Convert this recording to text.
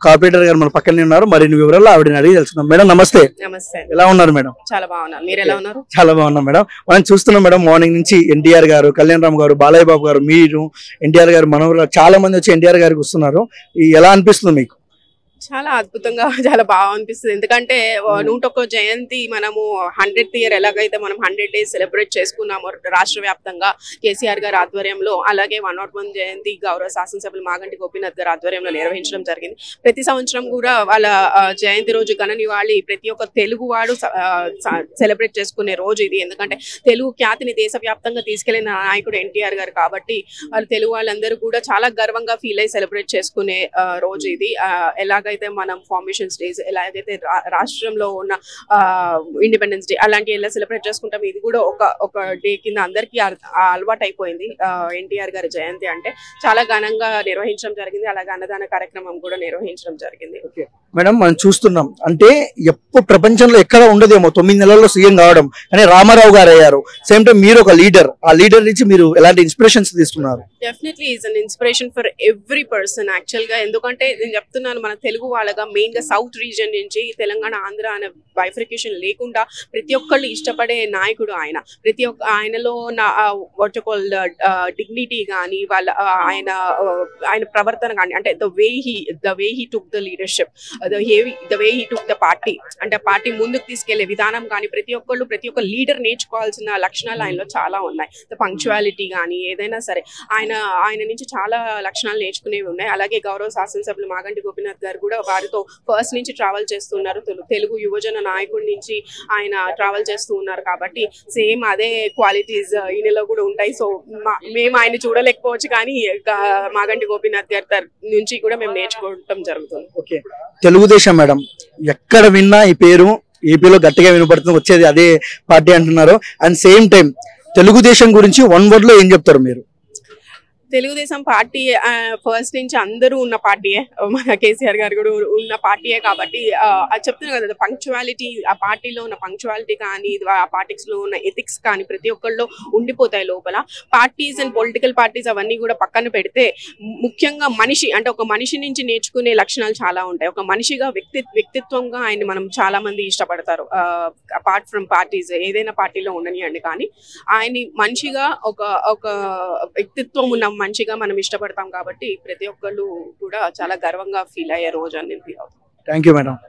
Corporator గారు మన పక్కనే ఉన్నారు మరిన్ని వివరాలు ఆవిడని అడిగి తెలుసుకుందాం మేడం నమస్తే నమస్తే అండి. ఎలా ఉన్నారు మేడం చాలా బాగున్నాను మీరు ఎలా ఉన్నారు చాలా బాగున్నాం మేడం మనం చూస్తున్నాం మేడం మార్నింగ్ నుంచి ఎన్టీఆర్ గారు కళ్యాణ్ రామ్ గారు బాలయ్య బాబు గారు మీరు ఎన్టీఆర్ గారు మనవరు చాలా మంది వచ్చి ఎన్టీఆర్ గారికి వస్తున్నారు ఈ ఎలా అనిపిస్తుంది మీకు చాలా అద్భుతంగా చాలా బాగా అనిపిస్తుంది ఎందుకంటే ఆ, నూట ఒక్క జయంతి మనము హండ్రెడ్ ఇయర్ ఎలాగైతే మనం హండ్రెడ్ డేస్ సెలబ్రేట్ చేసుకున్నామో రాష్ట్ర వ్యాప్తంగా కేసీఆర్ గారి ఆధ్వర్యంలో అలాగే వన్ నాట్ వన్ జయంతి గౌరవ శాసనసభ్యులు మాగంటి గోపీనాథ్ గారి ఆధ్వర్యంలో నిర్వహించడం జరిగింది ప్రతి సంవత్సరం కూడా వాళ్ళ ఆ, జయంతి రోజు ఘన నివాళి ప్రతి ఒక్క తెలుగు వాడు సెలబ్రేట్ చేసుకునే రోజు ఇది ఎందుకంటే తెలుగు ఖ్యాతిని దేశవ్యాప్తంగా తీసుకెళ్లిన నాయకుడు ఎన్టీఆర్ గారు కాబట్టి వాళ్ళు తెలుగు వాళ్ళందరూ కూడా చాలా గర్వంగా ఫీల్ అయ్యి సెలబ్రేట్ చేసుకునే ఆ, రోజు ఇది ఆ, ఎలాగైతే మనం ఫార్మేషన్స్ డేస్ ఎలాగైతే రా- రాష్ట్రంలో ఉన్న ఇండిపెండెన్స్ డే అలాంటి ఎలా సెలబ్రేట్ చేసుకుంటాం ఇది కూడా ఒక ఒక డే కింద అందరికీ అర్- ఆ అలవాటు అయిపోయింది ఎన్టీఆర్ గారి జయంతి అంటే చాలా ఘనంగా నిర్వహించడం జరిగింది అలాగే అన్నదాన కార్యక్రమం కూడా నిర్వహించడం జరిగింది మేడం మనం చూస్తున్నాం అంటే ఎప్పుడు ప్రపంచంలో ఎక్కడ ఉండదేమో తొమ్మిది నెలల్లో సీఎం కావడం కానీ రామారావు గారు అయ్యారు సేమ్ టైం మీరు ఒక లీడర్ ఆ లీడర్ నుంచి మీరు ఎలాంటి ఇన్స్పిరేషన్స్ తీసుకున్నారు definitely is an inspiration for every person actual గా ఎందుకంటే నేను చెప్తున్నాను మన తెలుగు వాళ్ళగా మెయిన్ గా సౌత్ రీజన్ నుంచి తెలంగాణ ఆంధ్ర అనే బైఫ్రికేషన్ లేకుండా ప్రతి ఒక్కళ్ళు ఇష్టపడే నాయకుడు ఆయన ప్రతి ఒక్క ఆయనలో ఉన్న వాటకోల్ డిగ్నిటీ కానీ వాళ్ళ ఆ, ఆయన ఆ, ఆయన ప్రవర్తన కానీ అంటే the way he the way he took the leadership the the way he took the party అంటే పార్టీ ముందుకు తీసుకెళ్లే విధానం కానీ ప్రతి ఒక్కళ్ళు ప్రతి ఒక్క లీడర్ నేర్చుకోవాల్సిన లక్షణాలు ఆయనలో చాలా ఉన్నాయి ద పంక్చువాలిటీ కానీ ఏదైనా సరే ఆయన ఆయన నుంచి చాలా లక్షణాలు నేర్చుకునేవి ఉన్నాయి అలాగే గౌరవ శాసనసభ్యులు మాగంటి గోపీనాథ్ గారు కూడా వారితో ఫస్ట్ నుంచి ట్రావెల్ చేస్తున్నారు తెలు- తెలుగు యువజన నాయకుడి నుంచి ఆయన ట్రావెల్ చేస్తూ ఉన్నారు కాబట్టి సేమ్ అదే క్వాలిటీస్ ఈయనలో కూడా ఉంటాయి సో మా- మేము ఆయన చూడలేకపోవచ్చు కానీ గా- మాగంటి గోపీనాథ్ గారి తర- నుంచి కూడా మేము నేర్చుకోవటం జరుగుతుంది ఓకే తెలుగుదేశం మేడం ఎక్కడ విన్నా ఈ పేరు ఏపీలో గట్టిగా వినపడుతుంది వచ్చేది అదే పార్టీ అంటున్నారు అండ్ సేమ్ టైం తెలుగుదేశం గురించి వన్ వర్డ్ లో ఏం చెప్తారు మీరు తెలుగుదేశం పార్టీ ఫస్ట్ నుంచి అందరూ ఉన్న పార్టీయే మన కేసీఆర్ గారు కూడా ఉన్న పార్టీయే కాబట్టి ఆ, అది చెప్తున్నా కదా పంక్చువాలిటీ ఆ పార్టీలో ఉన్న పంక్చువాలిటీ కానీ ఆ పార్టీస్ లో ఉన్న ఎథిక్స్ కానీ ప్రతి ఒక్కళ్ళు ఉండిపోతాయి లోపల పార్టీస్ అండ్ పొలిటికల్ పార్టీస్ అవన్నీ కూడా పక్కన పెడితే ముఖ్యంగా మనిషి అంటే ఒక మనిషి నుంచి నేర్చుకునే లక్షణాలు చాలా ఉంటాయి ఒక మనిషిగా వ్యక్తి వ్యక్తిత్వంగా ఆయన మనం చాలా మంది ఇష్టపడతారు అపార్ట్ ఫ్రమ్ పార్టీస్ ఏదైనా పార్టీలో ఉండనియండి కానీ ఆయన్ని మనిషిగా ఒక ఒక వ్యక్తిత్వం ఉన్న మనిషిగా మనం ఇష్టపడతాం కాబట్టి ప్రతి ఒక్కళ్ళు కూడా చాలా గర్వంగా ఫీల్ అయ్యే రోజు అని ఫీల్ అవుతాం థ్యాంక్ యూ మేడం